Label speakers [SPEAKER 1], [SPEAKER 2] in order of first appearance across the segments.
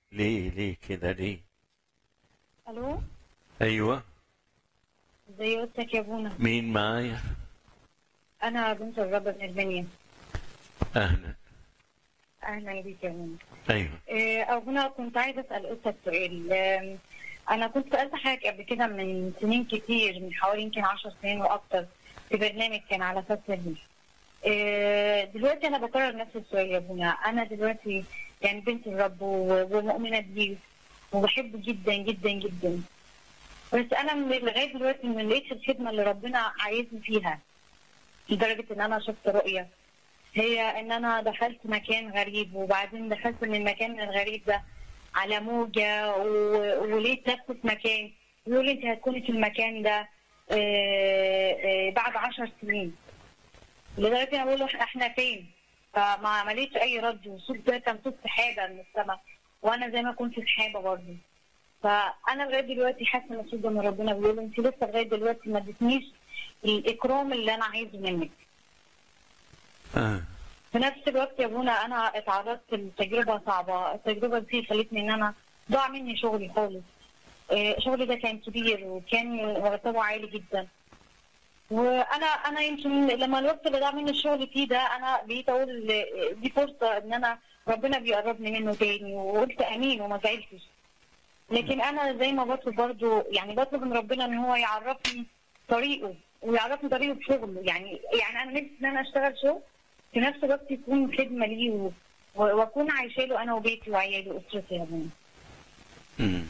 [SPEAKER 1] ليه ليه كده ليه
[SPEAKER 2] الو
[SPEAKER 1] ايوه
[SPEAKER 2] ازي قلتك يا بونا
[SPEAKER 1] مين معايا
[SPEAKER 2] انا بنت الرب من المنيا
[SPEAKER 1] اهلا
[SPEAKER 2] اهلا بيك يا بونا
[SPEAKER 1] ايوه
[SPEAKER 2] إيه، ابونا كنت عايزه اسال قلتك سؤال آم، انا كنت سالت حضرتك قبل كده من سنين كتير من حوالي يمكن 10 سنين واكتر في برنامج كان على فتره دي إيه، دلوقتي انا بكرر نفس السؤال يا ابونا انا دلوقتي يعني بنت الرب و- ومؤمنه بيه وبحبه جدا جدا جدا بس انا من لغايه دلوقتي ما لقيتش الخدمه اللي ربنا عايزني فيها لدرجه ان انا شفت رؤيه هي ان انا دخلت مكان غريب وبعدين دخلت من المكان الغريب ده على موجة و- ولقيت نفسي في مكان يقول لي انت هتكوني في المكان ده آه، آه، بعد عشر سنين لدرجة انا بقول له احنا فين فما ما لقيتش اي رد والصوت ده كان صوت سحابة من السماء وانا زي ما كنت سحابة برضه فانا لغايه دلوقتي حاسه ان الصوت ده من ربنا بيقول انت لسه لغايه دلوقتي ما اديتنيش الاكرام اللي انا عايزه منك
[SPEAKER 1] آه.
[SPEAKER 2] في نفس الوقت يا ابونا انا اتعرضت لتجربه صعبه التجربه دي خلتني ان انا ضاع مني شغلي خالص آه، شغلي ده كان كبير وكان مرتبه عالي جدا وانا انا يمكن لما الوقت اللي ضاع مني الشغل فيه ده انا بقيت اقول آه، دي فرصه ان انا ربنا بيقربني منه تاني وقلت امين وما زعلتش لكن انا زي ما بطلب برضو يعني بطلب من ربنا ان هو يعرفني طريقه ويعرفني طريقه في شغله يعني يعني انا نفسي ان انا اشتغل شغل في نفس الوقت يكون خدمه ليه و- و- واكون عايشه له انا وبيتي وعيالي واسرتي يا ابونا
[SPEAKER 1] مم.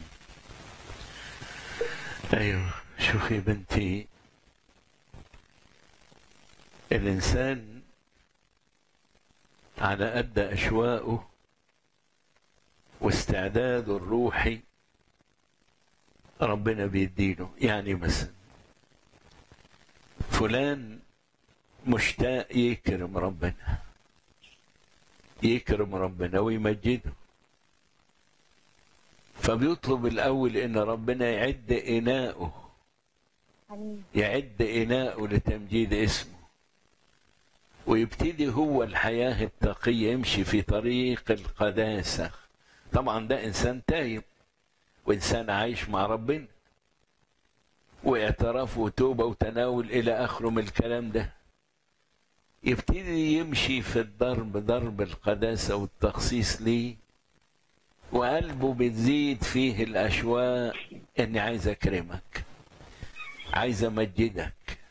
[SPEAKER 1] ايوه شوفي بنتي الانسان على قد اشواقه واستعداده الروحي ربنا بيديله يعني مثلا فلان مشتاق يكرم ربنا يكرم ربنا ويمجده فبيطلب الأول إن ربنا يعد إناؤه
[SPEAKER 2] امين
[SPEAKER 1] يعد إناؤه لتمجيد اسمه ويبتدي هو الحياة التقية يمشي في طريق القداسة طبعا ده إنسان تايب وإنسان عايش مع ربنا واعتراف وتوبة وتناول إلى آخره من الكلام ده يبتدي يمشي في الضرب ضرب القداسة والتخصيص ليه وقلبه بتزيد فيه الأشواق إني عايز أكرمك عايز أمجدك